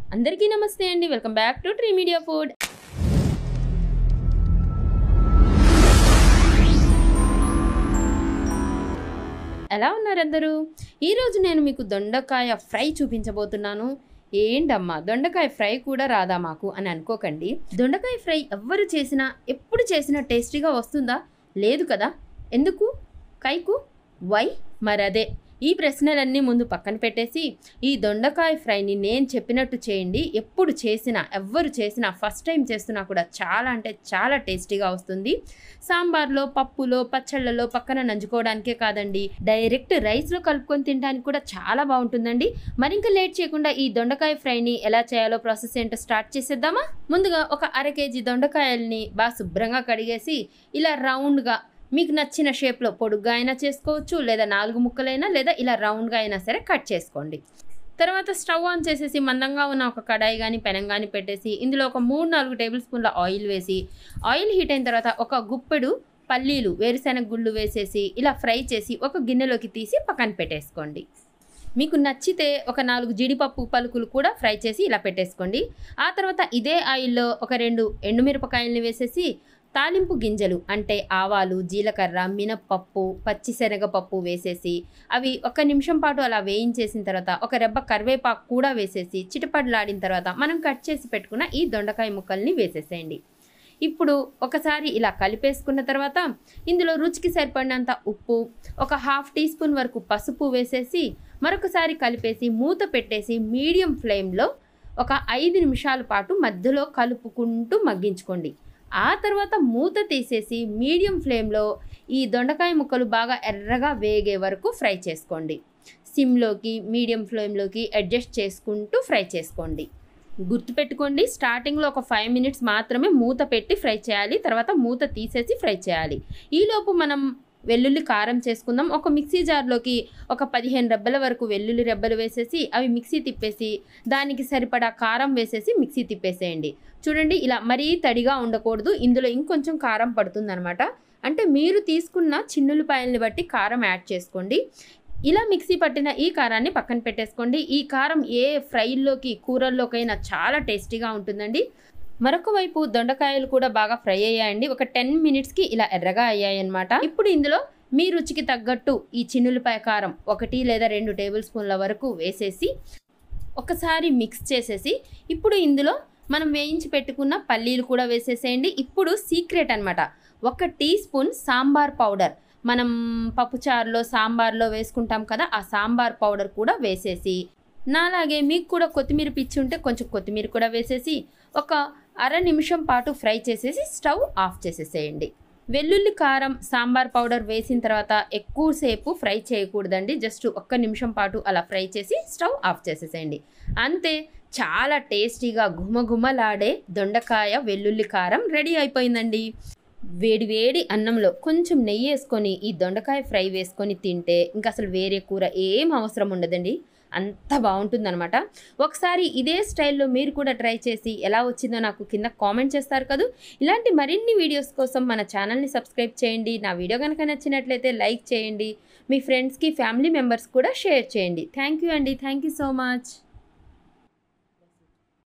అందరికీ నమస్తే అండి welcome back to tree media food ఎలా ఉన్నారు అందరూ ఈరోజు నేను మీకు దొండకాయ ఫ్రై చూపించబోతున్నాను ఏంటమ్మా దొండకాయ ఫ్రై కూడా రాదా మాకు అని అనుకోకండి దొండకాయ ఫ్రై ఎవ్వరు చేసినా ఎప్పుడు చేసినా టేస్టీగా వస్తుందా లేదు కదా ఎందుకు కైకు వై మరదే ఈ ప్రశ్నలన్నీ ముందు పక్కన పెట్టేసి ఈ దొండకాయ ఫ్రైని నేను చెప్పినట్టు చేయండి ఎప్పుడు చేసినా ఎవ్వరు చేసినా ఫస్ట్ టైం చేస్తున్నా కూడా చాలా అంటే చాలా టేస్టీగా వస్తుంది సాంబార్లో పప్పులో పచ్చళ్ళలో పక్కన నంచుకోవడానికే కాదండి డైరెక్ట్ రైస్లో కలుపుకొని తినడానికి కూడా చాలా బాగుంటుందండి మరింక లేట్ చేయకుండా ఈ దొండకాయ ఫ్రైని ఎలా చేయాలో ప్రాసెస్ ఏంటో స్టార్ట్ చేసేద్దామా ముందుగా ఒక అర కేజీ దొండకాయల్ని బాగా శుభ్రంగా కడిగేసి ఇలా రౌండ్గా మీకు నచ్చిన షేప్లో పొడుగ్గా అయినా చేసుకోవచ్చు లేదా నాలుగు ముక్కలైనా లేదా ఇలా రౌండ్గా అయినా సరే కట్ చేసుకోండి తర్వాత స్టవ్ ఆన్ చేసేసి మందంగా ఉన్న ఒక కడాయి కానీ పెనం కానీ పెట్టేసి ఇందులో ఒక మూడు నాలుగు టేబుల్ స్పూన్ల ఆయిల్ వేసి ఆయిల్ హీట్ అయిన తర్వాత ఒక గుప్పెడు పల్లీలు వేరుశెనగ గుళ్ళు వేసేసి ఇలా ఫ్రై చేసి ఒక గిన్నెలోకి తీసి పక్కన పెట్టేసుకోండి మీకు నచ్చితే ఒక నాలుగు జీడిపప్పు పలుకులు కూడా ఫ్రై చేసి ఇలా పెట్టేసుకోండి ఆ తర్వాత ఇదే ఆయిల్లో ఒక రెండు ఎండుమిరపకాయల్ని వేసేసి తాలింపు గింజలు అంటే ఆవాలు జీలకర్ర మినప్పప్పు పచ్చిశనగపప్పు వేసేసి అవి ఒక నిమిషం పాటు అలా వేయించేసిన తర్వాత ఒక రెబ్బ కరివేపాకు కూడా వేసేసి చిటపడలాడిన తర్వాత మనం కట్ చేసి పెట్టుకున్న ఈ దొండకాయ ముక్కల్ని వేసేసేయండి ఇప్పుడు ఒకసారి ఇలా కలిపేసుకున్న తర్వాత ఇందులో రుచికి సరిపడినంత ఉప్పు ఒక హాఫ్ టీ స్పూన్ వరకు పసుపు వేసేసి మరొకసారి కలిపేసి మూత పెట్టేసి మీడియం ఫ్లేమ్లో ఒక ఐదు నిమిషాల పాటు మధ్యలో కలుపుకుంటూ మగ్గించుకోండి ఆ తర్వాత మూత తీసేసి మీడియం ఫ్లేమ్లో ఈ దొండకాయ ముక్కలు బాగా ఎర్రగా వేగే వరకు ఫ్రై చేసుకోండి సిమ్లోకి మీడియం ఫ్లేమ్లోకి అడ్జస్ట్ చేసుకుంటూ ఫ్రై చేసుకోండి గుర్తుపెట్టుకోండి స్టార్టింగ్లో ఒక ఫైవ్ మినిట్స్ మాత్రమే మూత పెట్టి ఫ్రై చేయాలి తర్వాత మూత తీసేసి ఫ్రై చేయాలి ఈలోపు మనం వెల్లుల్లి కారం చేసుకుందాం ఒక మిక్సీ జార్లోకి ఒక పదిహేను రెబ్బల వరకు వెల్లుల్లి రెబ్బలు వేసేసి అవి మిక్సీ తిప్పేసి దానికి సరిపడా కారం వేసేసి మిక్సీ తిప్పేసేయండి చూడండి ఇలా మరీ తడిగా ఉండకూడదు ఇందులో ఇంకొంచెం కారం పడుతుందనమాట అంటే మీరు తీసుకున్న చిన్నులపాయల్ని బట్టి కారం యాడ్ చేసుకోండి ఇలా మిక్సీ పట్టిన ఈ కారాన్ని పక్కన పెట్టేసుకోండి ఈ కారం ఏ ఫ్రైల్లోకి కూరల్లోకైనా చాలా టేస్టీగా ఉంటుందండి మరొక వైపు దొండకాయలు కూడా బాగా ఫ్రై అయ్యాయండి ఒక టెన్ మినిట్స్కి ఇలా ఎర్రగా అయ్యాయి అనమాట ఇప్పుడు ఇందులో మీ రుచికి తగ్గట్టు ఈ చిన్నులపాయ కారం ఒకటి లేదా రెండు టేబుల్ స్పూన్ల వరకు వేసేసి ఒకసారి మిక్స్ చేసేసి ఇప్పుడు ఇందులో మనం వేయించి పెట్టుకున్న పల్లీలు కూడా వేసేసేయండి ఇప్పుడు సీక్రెట్ అనమాట ఒక టీ స్పూన్ సాంబార్ పౌడర్ మనం పప్పుచారులో సాంబార్లో వేసుకుంటాం కదా ఆ సాంబార్ పౌడర్ కూడా వేసేసి నాలాగే మీకు కూడా కొత్తిమీర పిచ్చి ఉంటే కొంచెం కొత్తిమీర కూడా వేసేసి ఒక అర నిమిషం పాటు ఫ్రై చేసేసి స్టవ్ ఆఫ్ చేసేసేయండి వెల్లుల్లి కారం సాంబార్ పౌడర్ వేసిన తర్వాత ఎక్కువసేపు ఫ్రై చేయకూడదండి జస్ట్ ఒక్క నిమిషం పాటు అలా ఫ్రై చేసి స్టవ్ ఆఫ్ చేసేసేయండి అంతే చాలా టేస్టీగా ఘుమఘుమలాడే దొండకాయ వెల్లుల్లి కారం రెడీ అయిపోయిందండి వేడి వేడి అన్నంలో కొంచెం నెయ్యి వేసుకొని ఈ దొండకాయ ఫ్రై వేసుకొని తింటే ఇంకా అసలు వేరే కూర ఏం అవసరం ఉండదండి అంత బాగుంటుందన్నమాట ఒకసారి ఇదే స్టైల్లో మీరు కూడా ట్రై చేసి ఎలా వచ్చిందో నాకు కింద కామెంట్ చేస్తారు కదా ఇలాంటి మరిన్ని వీడియోస్ కోసం మన ఛానల్ని సబ్స్క్రైబ్ చేయండి నా వీడియో కనుక నచ్చినట్లయితే లైక్ చేయండి మీ ఫ్రెండ్స్కి ఫ్యామిలీ మెంబర్స్ కూడా షేర్ చేయండి థ్యాంక్ యూ అండి థ్యాంక్ యూ సో మచ్